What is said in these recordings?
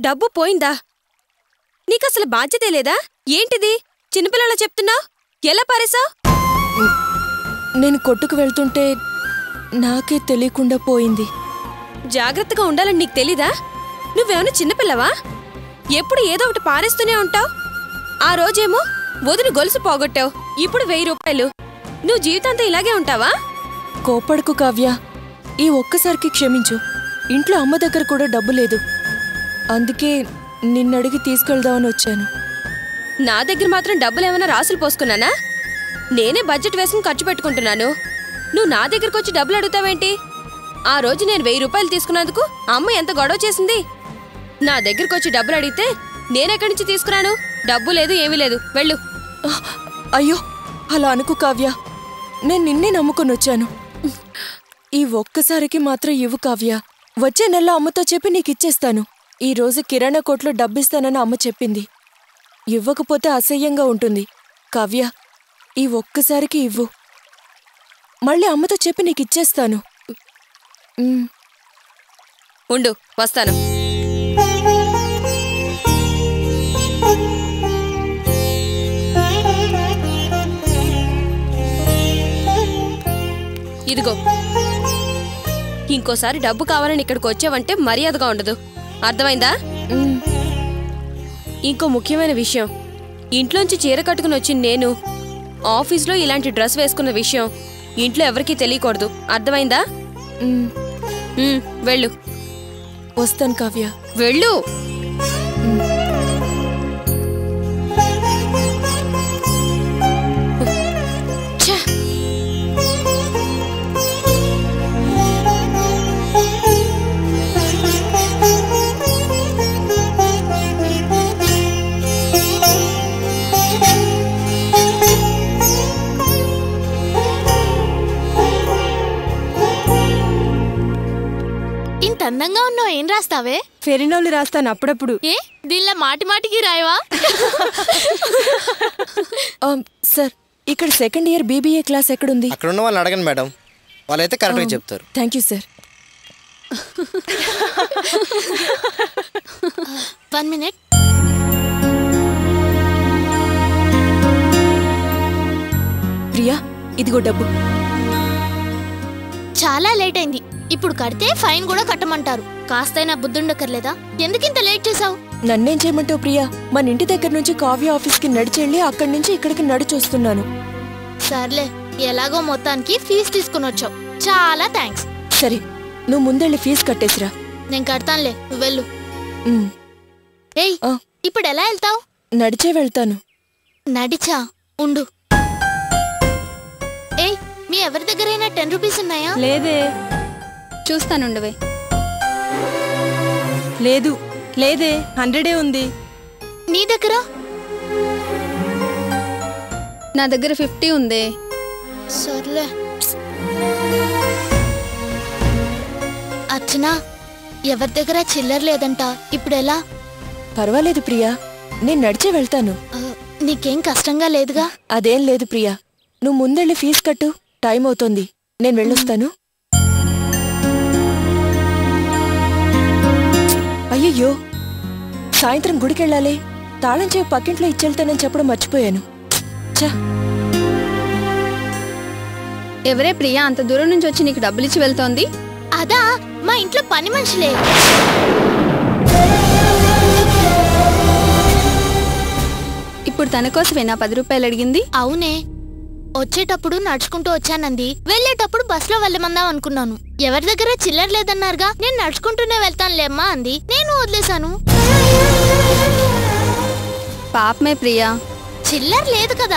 డబ్బు పోయిందా నీకసలు బాధ్యతే లేదా ఏంటిది చిన్నపిల్లలా చెప్తున్నావు ఎలా పారేశావు నేను కొట్టుకు వెళ్తుంటే నాకే తెలియకుండా పోయింది జాగ్రత్తగా ఉండాలని నీకు తెలీదా నువ్వేమైనా చిన్నపిల్లవా ఎప్పుడు ఏదో ఒకటి పారేస్తూనే ఉంటావు ఆ రోజేమో వదిలి గొలుసు పోగొట్టావు ఇప్పుడు వెయ్యి రూపాయలు నువ్వు జీవితాంతం ఇలాగే ఉంటావా కోపడకు కావ్య ఈ ఒక్కసారికి క్షమించు ఇంట్లో అమ్మ దగ్గర కూడా డబ్బు లేదు అందుకే నిన్నడిగి తీసుకెళ్దామని వచ్చాను నా దగ్గర మాత్రం డబ్బులు ఏమైనా రాసులు పోసుకున్నానా నేనే బడ్జెట్ వేసుకుని ఖర్చు పెట్టుకుంటున్నాను నువ్వు నా దగ్గరకు వచ్చి డబ్బులు అడుగుతావేంటి ఆ రోజు నేను వెయ్యి రూపాయలు తీసుకున్నందుకు అమ్మ ఎంత గొడవ చేసింది నా దగ్గరకు వచ్చి డబ్బులు అడిగితే నేనెక్కడి నుంచి తీసుకురాను డబ్బు లేదు ఏమీ లేదు వెళ్ళు ఆహ్! అయ్యో అలా అనుకు కావ్య నేను నిన్నే నమ్ముకొని వచ్చాను ఈ ఒక్కసారికి మాత్రం ఇవ్వు కావ్య వచ్చే నెల అమ్మతో చెప్పి నీకు ఇచ్చేస్తాను ఈ రోజు కిరాణా కొట్లో డబ్బిస్తానని అమ్మ చెప్పింది ఇవ్వకపోతే అసహ్యంగా ఉంటుంది కావ్య ఈ ఒక్కసారికి ఇవ్వు మళ్ళీ అమ్మతో చెప్పి నీకు ఇచ్చేస్తాను ఉమ్, ఉండు వస్తాను ఇదిగో ఇంకోసారి డబ్బు కావాలని ఇక్కడికి వచ్చావంటే మర్యాదగా ఉండదు అర్థమైందా ఉమ్. ఇంకో ముఖ్యమైన విషయం ఇంట్లోంచి చీర కట్టుకుని వచ్చిన నేను ఆఫీస్లో ఇలాంటి డ్రెస్ వేసుకున్న విషయం ఇంట్లో ఎవరికీ తెలియకూడదు అర్థమైందా ఉమ్, ఉమ్, వెళ్ళు వస్తాను కావ్య వెళ్ళు ఛ! ఇంత అందంగా ఉన్నావు ఏం రాస్తావే ఫెరినోలు రాస్తాను అప్పుడప్పుడు ఏ దీనిలో మాటి మాటికి రాయవా ఆమ్, సార్ ఇక్కడ సెకండ్ ఇయర్ బీబీఏ క్లాస్ ఎక్కడుంది అక్కడ ఉన్న వాళ్ళని అడగండి మేడం వాళ్ళైతే కరెక్ట్గా చెప్తారు thank you sir one minute Priya ఇదిగో డబ్బు చాలా లేట్ అయింది ఇప్పుడు కడితే ఫైన్ కూడా కట్టమంటారు కాస్తైనా బుద్ధుండకర్లేదా ఎందుకింత లేట్ చేసావు నన్నేం చేయమంటావు ప్రియా మన ఇంటి దగ్గర నుంచి కావ్య ఆఫీస్కి నడిచెళ్ళి అక్కడి నుంచి ఇక్కడికి నడిచొస్తున్నాను సర్లే ఎలాగో మొత్తానికి ఫీజు తీసుకుని వచ్చావు చాలా థ్యాంక్స్ సరే నువ్వు ముందెళ్ళి ఫీజు కట్టేసిరా నేను కడతానులే నువ్వు వెళ్ళు ఉమ్, ఏయ్ ఆ. ఇప్పుడు ఎలా వెళ్తావు నడిచే వెళ్తాను నడిచా ఉండు ఏయ్ మీ ఎవరి దగ్గరైనా టెన్ రూపీస్ ఉన్నాయా లేదే చూస్తానుండవే లేదు లేదే హండ్రెడే ఉంది నీ దగ్గర నా దగ్గర ఫిఫ్టీ ఉందే సర్లే అర్చన ఎవరి దగ్గర చిల్లర లేదంట ఇప్పుడు ఎలా పర్వాలేదు ప్రియా నేను నడిచే వెళ్తాను ఆ, నీకేం కష్టంగా లేదుగా అదేం లేదు ప్రియా నువ్వు ముందెళ్ళి ఫీజు కట్టు టైం అవుతోంది నేను వెళ్ళొస్తాను అయ్యయ్యో సాయంత్రం గుడికెళ్ళాలి తాళం చేయి పక్కింట్లో ఇచ్చెళ్తానని చెప్పడం మర్చిపోయాను ఛ ఎవరే ప్రియా అంత దూరం నుంచి వచ్చి నీకు డబ్బులు ఇచ్చి వెళ్తోంది అదా మా ఇంట్లో పని మనుషులే ఇప్పుడు తన కోసమే నా పది రూపాయలు అడిగింది అవునే వచ్చేటప్పుడు నడుచుకుంటూ వచ్చానంది వెళ్ళేటప్పుడు బస్సులో వెళ్ళమందాం అనుకున్నాను ఎవరి దగ్గర చిల్లర లేదన్నారుగా నేను నడుచుకుంటూనే వెళ్తానులేమ్మా అంది నేను వదిలేశాను పాపమే ప్రియా చిల్లర లేదు కదా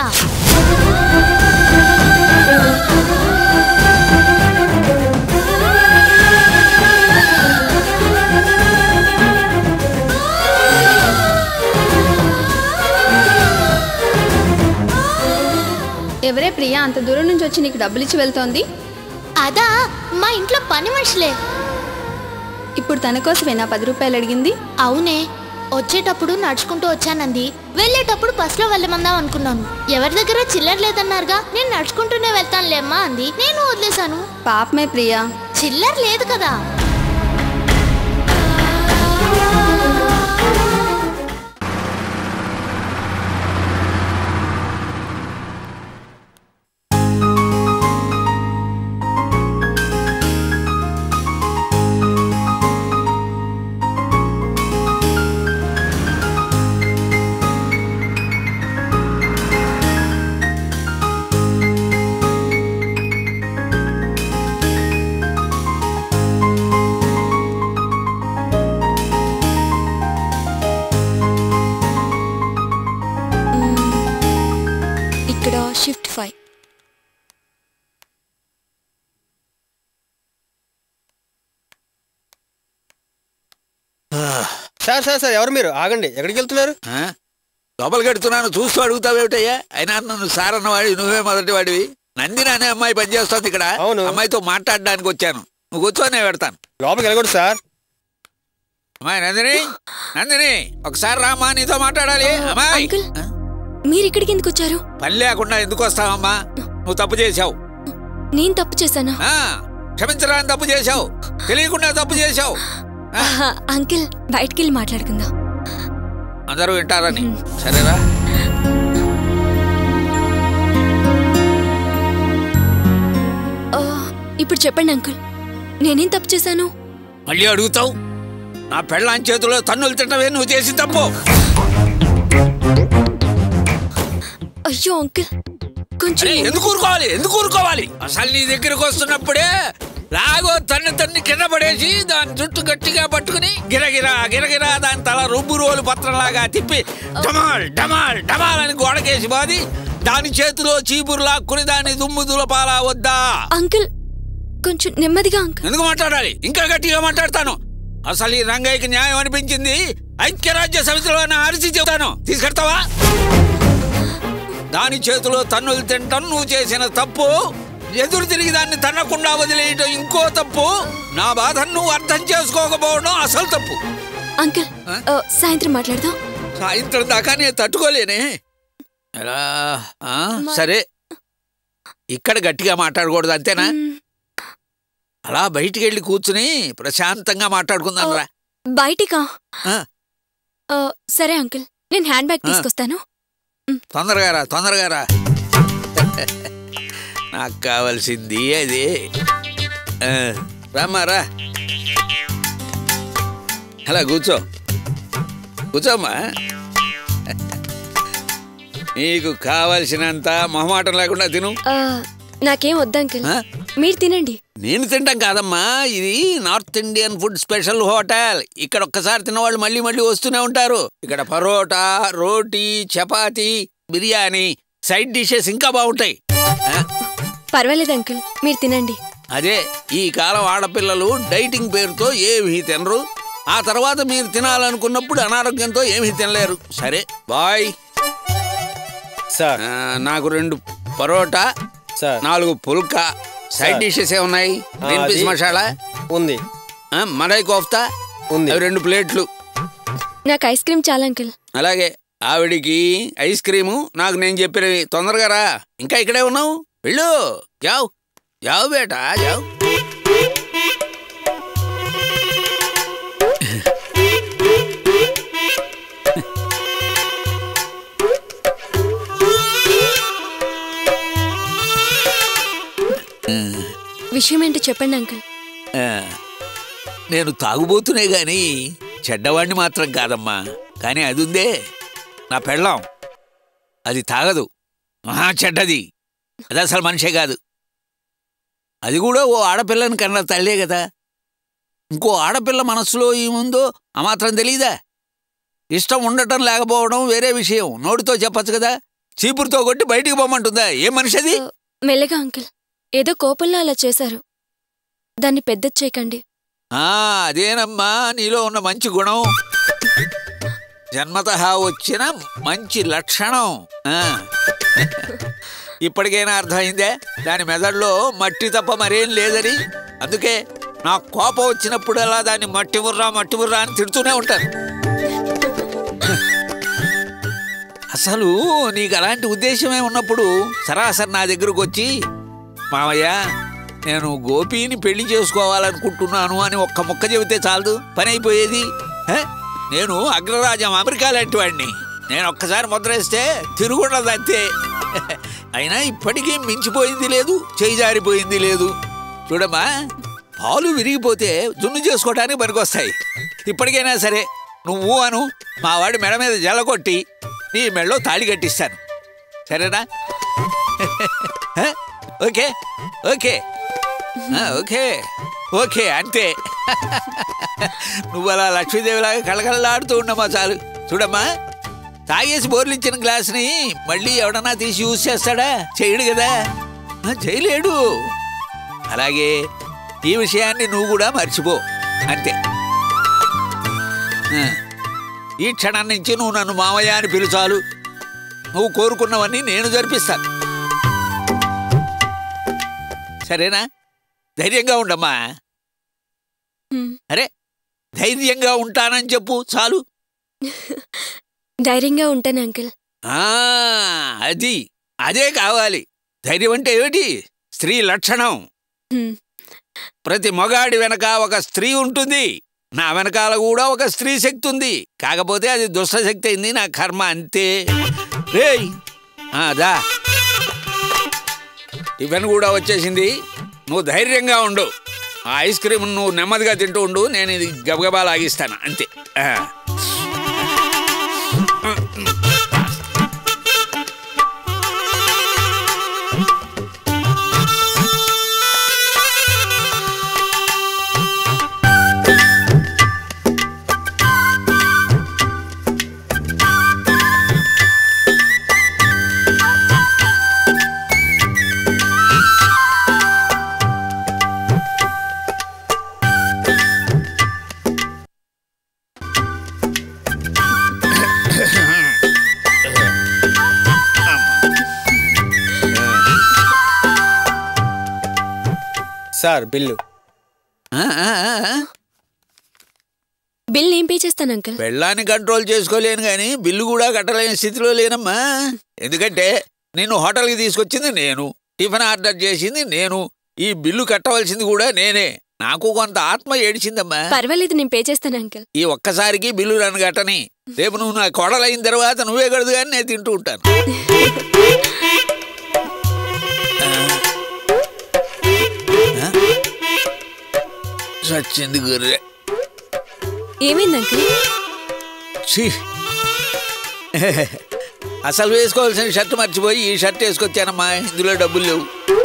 ఎవరే ప్రియా అంత దూరం నుంచి వచ్చి నీకు డబ్బులు ఇచ్చి వెళ్తోంది అదా మా ఇంట్లో పని మనుషులే ఇప్పుడు తన కోసమే నా పది రూపాయలు అడిగింది అవునే వచ్చేటప్పుడు నడుచుకుంటూ వచ్చానంది వెళ్ళేటప్పుడు బస్సులో వెళ్ళమందాం అనుకున్నాను ఎవరి దగ్గర చిల్లర లేదన్నారుగా నేను నడుచుకుంటూనే వెళ్తానులేమ్మా అంది నేను వదిలేశాను పాపమే ప్రియా చిల్లర లేదు కదా సార్ సార్ సార్ ఎవరు మీరు ఆగండి ఎక్కడికి వెళ్తున్నారు ఆ? లోపలికి వెడుతున్నాను చూస్తూ అడుగుతావేమిటయ్యా అయినా నన్ను సార్ అన్నవాడి నువ్వే మొదటి వాడివి నందిని అనే అమ్మాయి పనిచేస్తోంది ఇక్కడ అవును. అమ్మాయితో మాట్లాడడానికి వచ్చాను నువ్వు కూర్చో నేను పెడతాను లోపలికి వెళ్ళకూడదు సార్ అమ్మాయి నందిని నందిని ఒకసారి రామ్మా నీతో మాట్లాడాలి అమ్మాయి అంకుల్. ఆ? మీరు ఇక్కడికి ఎందుకు వచ్చారు పని లేకుండా ఎందుకు వస్తావమ్మా నువ్వు తప్పు చేశావు నేను తప్పు చేశాను ఆ, క్షమించరాని తప్పు చేశావు తెలియకుండా తప్పు చేశావు ఆ, ఆహా, అంకుల్ బయటికి వెళ్ళి మాట్లాడుకుందాం అందరూ వింటారని సరేనా ఆ, ఇప్పుడు చెప్పండి అంకుల్ నేనేం తప్పు చేశాను మళ్ళీ అడుగుతావు నా పెళ్ళాం చేతిలో తన్నులు తింటవే నువ్వు చేసి తప్పు అయ్యో అంకుల్ కొంచెం అరే, ఎందుకు ఊరుకోవాలి ఎందుకు ఊరుకోవాలి అసలు నీ దగ్గరకు వస్తున్నప్పుడే లాగో తన్ని తన్ని కింద పడేసి దాని జుట్టు గట్టిగా పట్టుకుని గిరగిరా గిరగిరా దాని తల రుబ్బు రోలు పత్రంలాగా తిప్పి డమాల్ డమాల్ డమాల్ అని గోడకేసి బాది దాని చేతిలో చీపురు లాక్కుని దాని దుమ్ము దులపాలా వద్దా అంకుల్ కొంచెం నెమ్మదిగా అంకుల్ ఎందుకు మాట్లాడాలి ఇంకా గట్టిగా మాట్లాడతాను అసలు ఈ రంగయ్యకి న్యాయం అనిపించింది ఐక్యరాజ్య సమితిలో నా అరిచి చెబుతాను తీసుకెడతావా దాని చేతిలో తన్నులు తింటాం నువ్వు చేసిన తప్పు ఎదురు తిరిగి దాన్ని తన్నకుండా వదిలేయటం ఇంకో తప్పు నా బాధను నువ్వు అర్థం చేసుకోకపోవడం అసలు తప్పు అంకుల్ ఆ? ఆ, సాయంత్రం మాట్లాడదాం సాయంత్రం దాకా నేను తట్టుకోలేనే ఎలా ఆ, సరే ఇక్కడ గట్టిగా మాట్లాడకూడదు అంతేనా మ్, అలా బయటికి వెళ్ళి కూర్చుని ప్రశాంతంగా మాట్లాడుకుందాం రా బయటికా ఆ. ఆ, సరే అంకుల్ నేను హ్యాండ్ బ్యాగ్ ఆ. తీసుకొస్తాను తొందరగా రా తొందరగా రా నాకు కావాల్సింది అది ఆ, రామ్మా రా అలా కూర్చో కూర్చోమ్మా నీకు కావలసినంత మొహమాటం లేకుండా తిను ఆ, నాకేం వద్దు అంకుల్ ఆ? మీరు తినండి నేను తింటాం కాదమ్మా ఇది north Indian food special hotel ఇక్కడ ఒక్కసారి తిన్నవాళ్ళు మళ్ళీ మళ్ళీ వస్తూనే ఉంటారు ఇక్కడ పరోటా రోటీ చపాతీ బిర్యానీ సైడ్ డిషెస్ ఇంకా బాగుంటాయి ఆ, పర్వాలేదు అంకుల్ మీరు తినండి అదే ఈ కాలం ఆడపిల్లలు డైటింగ్ పేరుతో ఏమీ తినరు ఆ తర్వాత మీరు తినాలనుకున్నప్పుడు అనారోగ్యంతో ఏమీ తినలేరు సరే బాయ్ సార్ ఆ, నాకు రెండు పరోటా సార్ నాలుగు పుల్కా సైడ్ సార్. డిషెస్ ఏమున్నాయి ఆ, గ్రీన్ పీస్ అది- మసాలా ఉంది ఆ, మలై కోఫ్తా ఉంది అవి రెండు ప్లేట్లు నాకు ఐస్ క్రీమ్ చాలా అంకుల్ అలాగే ఆవిడికి ఐస్ క్రీము నాకు నేను చెప్పినవి తొందరగా రా ఇంకా ఇక్కడే ఉన్నావు వెళ్ళు జావ్ జావ్ బేటా జావ్ విషయం ఏంటో చెప్పండి అంకుల్ ఆ, నేను తాగుబోతునే గాని చెడ్డవాణ్ణి మాత్రం కాదమ్మా కానీ అది ఉందే నా పెళ్ళాం అది తాగదు మహా చెడ్డది అది అసలు మనిషే కాదు అది కూడా ఓ ఆడపిల్లని కన్నా తల్లే కదా ఇంకో ఆడపిల్ల మనస్సులో ఏముందో ఆ మాత్రం తెలీదా ఇష్టం ఉండటం లేకపోవడం వేరే విషయం నోటితో చెప్పచ్చు కదా చీపురుతో కొట్టి బయటికి పోమంటుందా ఏ మనిషి అది ఆ, మెల్లగా అంకుల్ ఏదో కోపంలో అలా చేశారు దాన్ని పెద్దది చేయకండి ఆ అదేనమ్మా నీలో ఉన్న మంచి గుణం జన్మత వచ్చిన మంచి లక్షణం ఆ. ఇప్పటికైనా అర్థమైందే దాని మెదడులో మట్టి తప్ప మరేం లేదని అందుకే నాకు కోపం వచ్చినప్పుడల్లా దాన్ని మట్టి బుర్రా మట్టి బుర్రా అని తిడుతూనే ఉంటాను అసలు నీకు అలాంటి ఉద్దేశమే ఉన్నప్పుడు సరాసరి నా దగ్గరకు వచ్చి మావయ్య నేను గోపిని పెళ్లి చేసుకోవాలనుకుంటున్నాను అని ఒక్క ముక్క చెబితే చాలదు పని అయిపోయేది హే? నేను అగ్రరాజ్యం అమెరికా లాంటి వాడిని నేను ఒక్కసారి ముద్రేస్తే తిరుగుండదు అంతే అయినా ఇప్పటికీ మించిపోయింది లేదు చేయి జారిపోయింది లేదు చూడమ్మా పాలు విరిగిపోతే జున్ను చేసుకోవడానికి పనికొస్తాయి ఇప్పటికైనా సరే నువ్వు అను మా వాడి మెడ మీద జల్లకొట్టి నీ మెడలో తాళి కట్టిస్తాను సరేనా హ? ఓకే ఓకే ఆ, ఓకే ఓకే అంతే నువ్వు అలా లక్ష్మీదేవిలాగా కళకళలాడుతూ ఉండమ్మా చాలు చూడమ్మా తాగేసి బోర్లిచ్చిన గ్లాస్ని మళ్ళీ ఎవడన్నా తీసి యూజ్ చేస్తాడా చేయడు కదా ఆ, చేయలేడు అలాగే ఈ విషయాన్ని నువ్వు కూడా మర్చిపో అంతే ఆ, ఈ క్షణం నుంచి నువ్వు నన్ను మావయ్య అని పిలుచాలు నువ్వు కోరుకున్నవన్నీ నేను జరిపిస్తాను సరేనా ధైర్యంగా ఉండమ్మా హ్మ్. అరే ధైర్యంగా ఉంటానని చెప్పు చాలు ధైర్యంగా ఉంటాను అంకుల్ ఆ అది అదే కావాలి ధైర్యం అంటే ఏమిటి స్త్రీ లక్షణం హ్మ్. ప్రతి మగాడి వెనక ఒక స్త్రీ ఉంటుంది నా వెనకాల కూడా ఒక స్త్రీ శక్తి ఉంది కాకపోతే అది దుష్ట శక్తి అయింది నా కర్మ అంతే రేయ్ ఆ, దా టిఫిన్ కూడా వచ్చేసింది నువ్వు ధైర్యంగా ఉండు ఆ ఐస్ క్రీమ్ నువ్వు నెమ్మదిగా తింటూ ఉండు నేను ఇది గబగబా లాగిస్తాను అంతే ఆ. సార్ బిల్లు ఆ, ఆ, ఆ, ఆ. బిల్ నేను పే చేస్తాను అంకుల్ పెళ్ళాన్ని కంట్రోల్ చేసుకోలేను కానీ బిల్లు కూడా కట్టలేని స్థితిలో లేనమ్మా ఎందుకంటే నిన్ను హోటల్కి తీసుకొచ్చింది నేను టిఫిన్ ఆర్డర్ చేసింది నేను ఈ బిల్లు కట్టవలసింది కూడా నేనే నాకు కొంత ఆత్మ ఏడిచిందమ్మా పర్వాలేదు నేను పే చేస్తాను అంకుల్ ఈ ఒక్కసారికి బిల్లు నన్ను కట్టని రేపు నువ్వు నా కొడలైన తర్వాత నువ్వే కడదు కానీ నేను తింటూ ఉంటాను ఆ? ఆ? సచ్చింది గుర్రె ఏమైంది అంకుల్ ఛీ అసలు వేసుకోవాల్సిన షర్ట్ మర్చిపోయి ఈ షర్ట్ వేసుకొచ్చానమ్మా ఇందులో డబ్బులు లేవు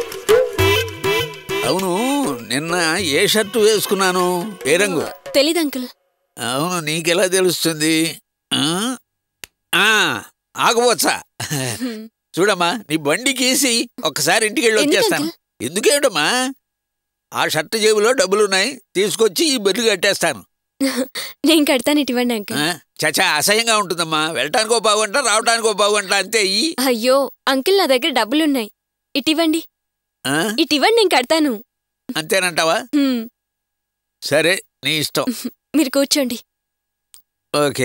అవును నిన్న ఏ షర్టు వేసుకున్నాను ఏ రంగు తెలీదు అంకుల్ అవును నీకెలా తెలుస్తుంది ఆ? ఆ, ఆకుపోచ్చా చూడమ్మా నీ బండి కీసి ఒక్కసారి ఇంటికి వెళ్ళి ఎందుకు వచ్చేస్తాను ఎందుకేమిటమ్మా ఆ షర్ట్ జేబులో డబ్బులున్నాయి తీసుకొచ్చి ఈ బెర్లు కట్టేస్తాను నేను కడతాను ఇటువంటి అంకుల్ ఆ? చచా అసహ్యంగా ఉంటుందమ్మా వెళ్ళటానికి ఒక పావుగంట రావటానికి ఒక పావుగంట అంతే ఈ అయ్యో అంకుల్ నా దగ్గర డబ్బులున్నాయి ఇటివ్వండి ఆ? ఇటివ్వండి నేను కడతాను అంతేనంటావా హ్మ్. సరే నీ ఇష్టం మీరు కూర్చోండి ఓకే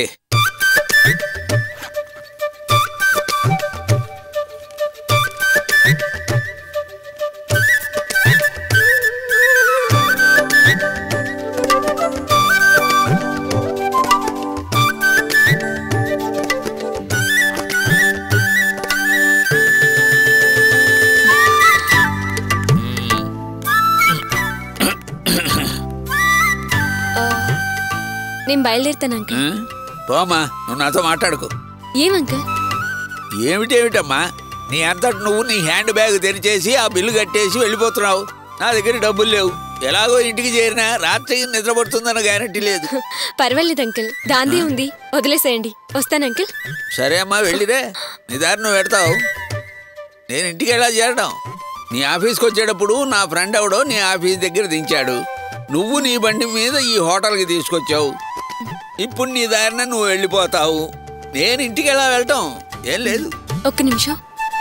ఆ, నేను బయలుదేరుతాను అంకుల్ ఆ? పోమ్మా నువ్వు నాతో మాట్లాడుకో ఏం అంకుల్ ఏమిటేమిటమ్మా నీ అంతటి నువ్వు నీ హ్యాండ్ బ్యాగ్ తెరిచేసి ఆ బిల్లు కట్టేసి వెళ్ళిపోతున్నావు నా దగ్గర డబ్బులు లేవు ఎలాగో ఇంటికి చేరినా రాత్రి నిద్రపడుతుందన్న గ్యారంటీ లేదు పర్వాలేదు అంకుల్ దాందే ఉంది వదిలేసేయండి వస్తాను అంకుల్ సరే అమ్మా వెళ్ళిరే నీ దారి నువ్వు పెడతావు నేను ఇంటికి ఎలా చేరడం నీ ఆఫీస్కి వచ్చేటప్పుడు నా ఫ్రెండ్ ఎవడో నీ ఆఫీస్ దగ్గర దించాడు నువ్వు నీ బండి మీద ఈ హోటల్కి తీసుకొచ్చావు ఇప్పుడు నీ దారిన నువ్వు వెళ్ళిపోతావు నేను ఇంటికి ఎలా వెళ్ళటం ఏం లేదు ఒక్క నిమిషం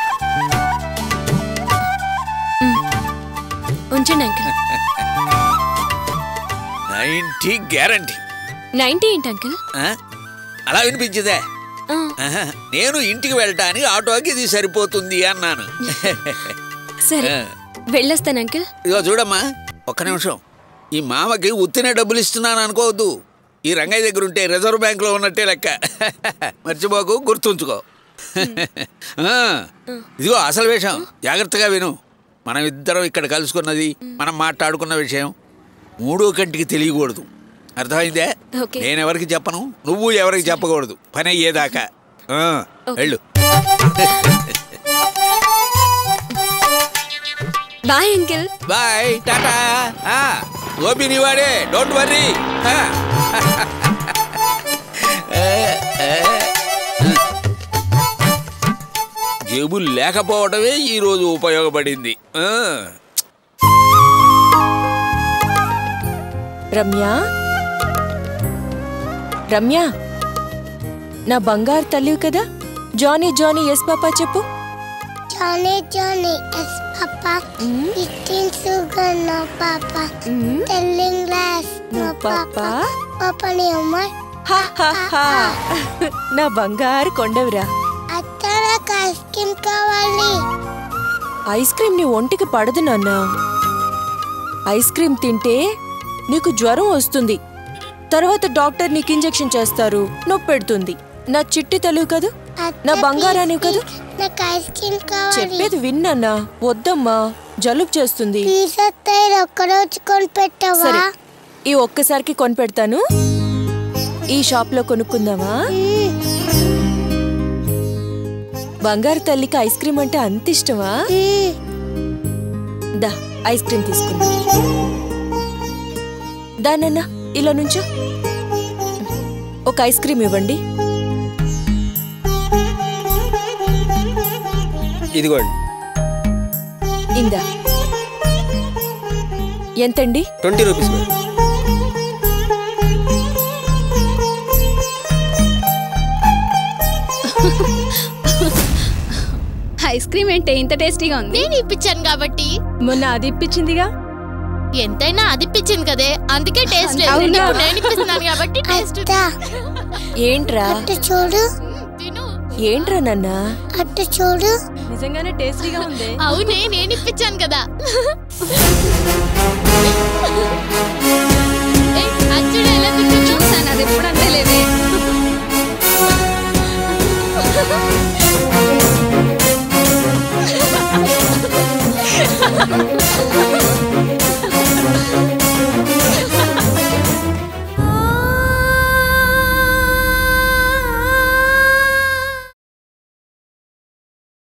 మ్. ఉంచండి అంకుల్ నైంటీ గ్యారంటీ నైన్టీ ఏంటి అంకుల్ అలా వినిపించిందే ఆ, ఆహా, నేను ఇంటికి వెళ్ళటానికి ఆటోకి ఇది సరిపోతుంది అన్నాను సరే ఆ. వెళ్ళొస్తాను అంకుల్ ఇదిగో చూడమ్మా ఒక్క నిమిషం ఈ మామకి ఉత్తినే డబ్బులు ఇస్తున్నాను అనుకోవద్దు ఈ రంగయ్య దగ్గర ఉంటే రిజర్వ్ బ్యాంక్లో ఉన్నట్టే లెక్క మర్చిపోకు గుర్తుంచుకో ఆ, ఇదిగో అసలు విషయం జాగ్రత్తగా విను మనం ఇద్దరం ఇక్కడ కలుసుకున్నది మనం మాట్లాడుకున్న విషయం మూడో కంటికి తెలియకూడదు అర్థమైందే ఓకే. నేనెవరికి చెప్పను నువ్వు ఎవరికి చెప్పకూడదు పని అయ్యేదాకా ఆ, వెళ్ళు బాయ్ అంకుల్ బాయ్ టాటా ఆ, గోపి నీవాడే డోంట్ వర్రీ ఆ. జేబులు లేకపోవడమే ఈరోజు ఉపయోగపడింది ఆ. రమ్య రమ్య నా బంగారు తల్లివి కదా జానీ జానీ ఎస్ పాపా చెప్పు Johnny, Johnny, yes, Papa. Eating sugar, no, Papa. Telling lies, no, Papa. Papa, నీ అమ్మ హా, హా, హా. నా బంగారు కొండవిరా అత్త నాకు ఐస్ క్రీమ్ కావాలి ఐస్ క్రీమ్ నీ ఒంటికి పడదు నాన్న ఐస్ క్రీమ్ తింటే నీకు జ్వరం వస్తుంది తర్వాత డాక్టర్ నీకు ఇంజెక్షన్ చేస్తారు నొప్పి పెడుతుంది నా చిట్టి తెలుగు కదూ అత్త, నా బంగారానివి please, కదూ please, నాకు ఐస్ క్రీమ్ కావాలి చెప్పేది విన్నానా వద్దమ్మా జలుబు చేస్తుంది ప్లీజ్ అత్తయ్య ఒక్కరోజు కొని పెట్టవా సరే ఈ ఒక్కసారికి కొనిపెడతాను ఈ షాప్ లో కొనుక్కుందామా బంగారు తల్లికి ఐస్ క్రీమ్ అంటే అంత ఇష్టమా దా ఐస్ క్రీమ్ తీసుకుందా దానన్నా ఇలా నుంచో ఒక ఐస్ క్రీమ్ ఇవ్వండి ఇదిగోండి ఇందా ఎంతండి twenty rupees madam ice cream ఏంటి ఇంత టేస్టీగా ఉంది నేను ఇప్పించాను కాబట్టి మొన్న అది ఇప్పించిందిగా ఎంతైనా అది ఇప్పించింది కదే అందుకే టేస్ట్ లేదు అవునా? ఇప్పుడు నేను ఇప్పిస్తున్నాను కాబట్టి టేస్ట్ అత్త ఏంట్రా అటు చూడు తిను ఏంట్రా నన్నా అటు చూడు నిజంగానే టేస్టీగా ఉంది అవునే నేను ఇప్పించాను కదా ఏయ్, అది చూడు ఎలా తింటుందో. చూసాను అది ఎప్పుడు అంతే లేవే ఆ